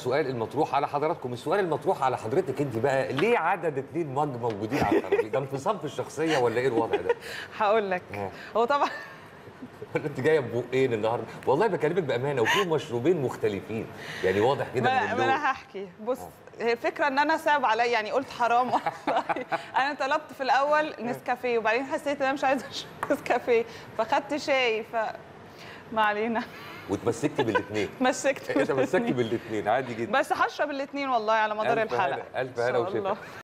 السؤال المطروح على حضراتكم السؤال المطروح على حضرتك انت بقى ليه عدد اتنين مج موجودين على الترابيزه ده انفصام في الشخصيه ولا ايه الوضع ده هقول لك آه. هو طبعا ولا انت جايه ببقين النهارده والله بكلمك بامانه وفيهم مشروبين مختلفين يعني واضح كده من ما ما اللون انا هحكي بص هي الفكره ان انا صعب عليا يعني قلت حرام والله انا طلبت في الاول نسكافيه وبعدين حسيت ان انا مش عايزه اشرب نسكافيه فخدت شاي ف ما علينا واتمسكت بالاثنين مسكت تمسكت بالاتنين. بالاثنين عادي جدا بس هشرب الاثنين والله على مدار ألف الحلقه هنا- ألف إن هنا شاء وشفا. الله.